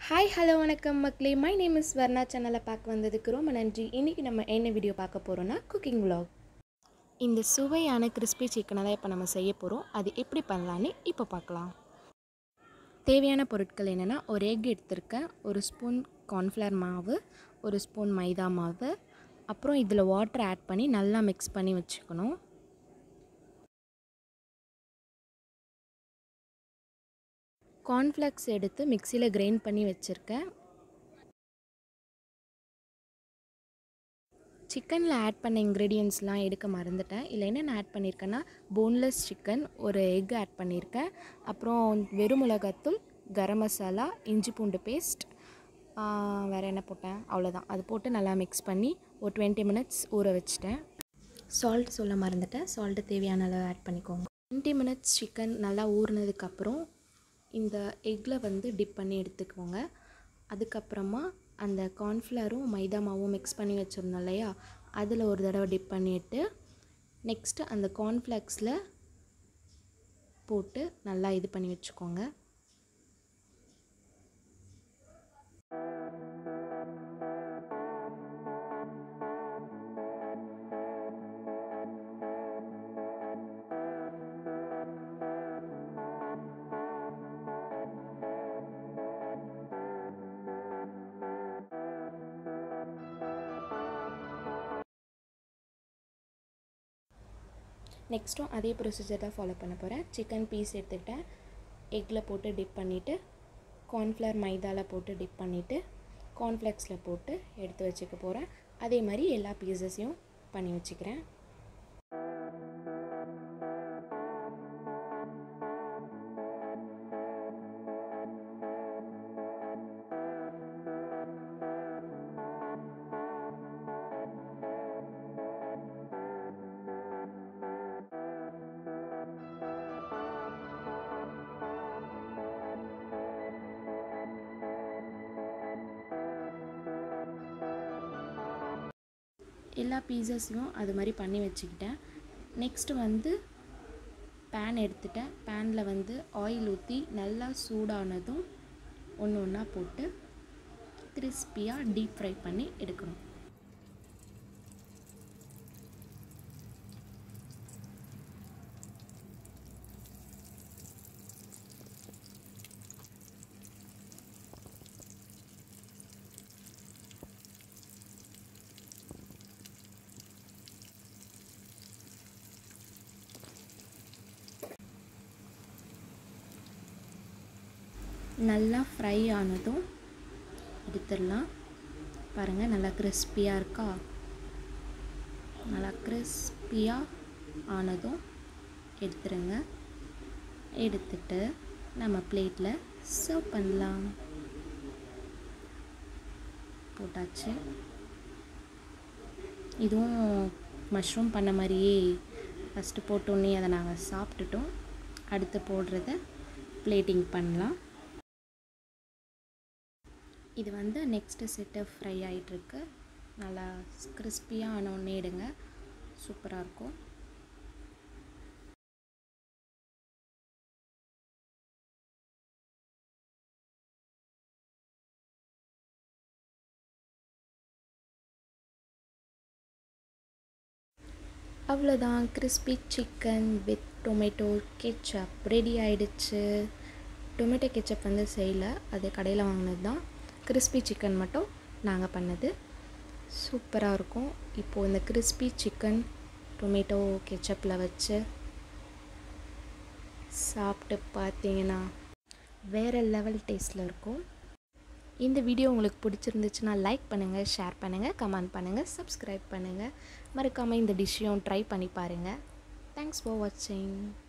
hi hello வணக்கம் மக்களே my name is Varna சேனலை பார்க்க வந்ததுக்கு ரொம்ப நன்றி இன்றைக்கி நம்ம என்ன வீடியோ பார்க்க போகிறோன்னா குக்கிங் vlog இந்த சுவையான கிறிஸ்பி சிக்கனை தான் இப்போ நம்ம செய்ய போகிறோம் அது எப்படி பண்ணலான்னு இப்போ பார்க்கலாம் தேவையான பொருட்கள் என்னென்னா ஒரு எக் எடுத்திருக்கேன் ஒரு ஸ்பூன் கார்ன்ஃப்ளவர் மாவு ஒரு ஸ்பூன் மைதா மாவு அப்புறம் இதில் வாட்டர் ஆட் பண்ணி நல்லா மிக்ஸ் பண்ணி வச்சுக்கணும் கார்ன்ஃப்ளெக்ஸ் எடுத்து மிக்சியில் கிரைண்ட் பண்ணி வச்சுருக்கேன் சிக்கனில் ஆட் பண்ண இன்க்ரீடியன்ஸ்லாம் எடுக்க மறந்துட்டேன் இல்லை என்னென்ன ஆட் பண்ணியிருக்கேன்னா போன்லெஸ் சிக்கன் ஒரு எக் ஆட் பண்ணியிருக்கேன் அப்புறம் வெறும் மிளகாத்தூள் கரம் மசாலா இஞ்சி பூண்டு பேஸ்ட் வேறு என்ன போட்டேன் அவ்வளோதான் அது போட்டு நல்லா மிக்ஸ் பண்ணி ஒரு டுவெண்ட்டி மினிட்ஸ் ஊற வச்சுட்டேன் சால்ட் சொல்ல மறந்துட்டேன் சால்ட்டு தேவையான அளவு ஆட் பண்ணிக்கோங்க டுவெண்ட்டி மினிட்ஸ் சிக்கன் நல்லா ஊறினதுக்கப்புறம் இந்த எக்கில் வந்து டிப் பண்ணி எடுத்துக்கோங்க அதுக்கப்புறமா அந்த கார்ன்ஃப்ளவரும் மைதா மாவும் மிக்ஸ் பண்ணி வச்சுருந்தோம் இல்லையா அதில் ஒரு தடவை டிப் பண்ணிவிட்டு நெக்ஸ்ட்டு அந்த கார்ன்ஃப்ளெக்ஸில் போட்டு நல்லா இது பண்ணி வச்சுக்கோங்க நெக்ஸ்ட்டும் அதே ப்ரொசீஜர் தான் ஃபாலோ பண்ண போகிறேன் சிக்கன் பீஸ் எடுத்துக்கிட்டேன் எக்கில் போட்டு டிப் பண்ணிவிட்டு கார்ன்ஃப்ளவர் மைதாவில் போட்டு டிப் பண்ணிவிட்டு கார்ன்ஃப்ளெக்ஸில் போட்டு எடுத்து வச்சுக்க போகிறேன் அதே மாதிரி எல்லா பீசஸையும் பண்ணி வச்சுக்கிறேன் எல்லா பீசஸையும் அது மாதிரி பண்ணி வச்சுக்கிட்டேன் நெக்ஸ்ட்டு வந்து பேன் எடுத்துட்டேன் பேனில் வந்து ஆயில் ஊற்றி நல்லா சூடானதும் ஒன்று ஒன்றா போட்டு கிறிஸ்பியாக டீப் ஃப்ரை பண்ணி எடுக்கணும் நல்லா ஃப்ரை ஆனதும் எடுத்துடலாம் பாருங்கள் நல்லா கிறிஸ்பியாக இருக்கா நல்லா கிறிஸ்பியாக ஆனதும் எடுத்துருங்க எடுத்துட்டு நம்ம பிளேட்டில் சர்வ் பண்ணலாம் போட்டாச்சு இதுவும் மஷ்ரூம் பண்ண மாதிரியே ஃபஸ்ட்டு போட்டோன்னே அதை நாங்கள் சாப்பிட்டுட்டோம் அடுத்து போடுறத பிளேட்டிங் பண்ணலாம் இது வந்து நெக்ஸ்ட்டு செட்டு ஃப்ரை ஆகிட்டுருக்கு நல்லா கிறிஸ்பியாக ஆனோடனே எடுங்க சூப்பராக இருக்கும் அவ்வளோதான் crispy chicken with tomato ketchup ready ஆயிடுச்சு டொமேட்டோ கெச்சப் வந்து செய்யலை அது கடையில் வாங்கினது தான் கிறிஸ்பி சிக்கன் மட்டும் நாங்கள் பண்ணது சூப்பராக இருக்கும் இப்போது இந்த கிறிஸ்பி சிக்கன் டொமேட்டோ கெச்சப்பில் வச்சு சாப்பிட்டு பார்த்தீங்கன்னா வேறு லெவல் டேஸ்ட்டில் இருக்கும் இந்த வீடியோ உங்களுக்கு பிடிச்சிருந்துச்சுன்னா லைக் பண்ணுங்கள் ஷேர் பண்ணுங்கள் கமெண்ட் பண்ணுங்கள் சப்ஸ்கிரைப் பண்ணுங்கள் மறக்காமல் இந்த டிஷ்ஷையும் ட்ரை பண்ணி பாருங்கள் தேங்க்ஸ் ஃபார் வாட்சிங்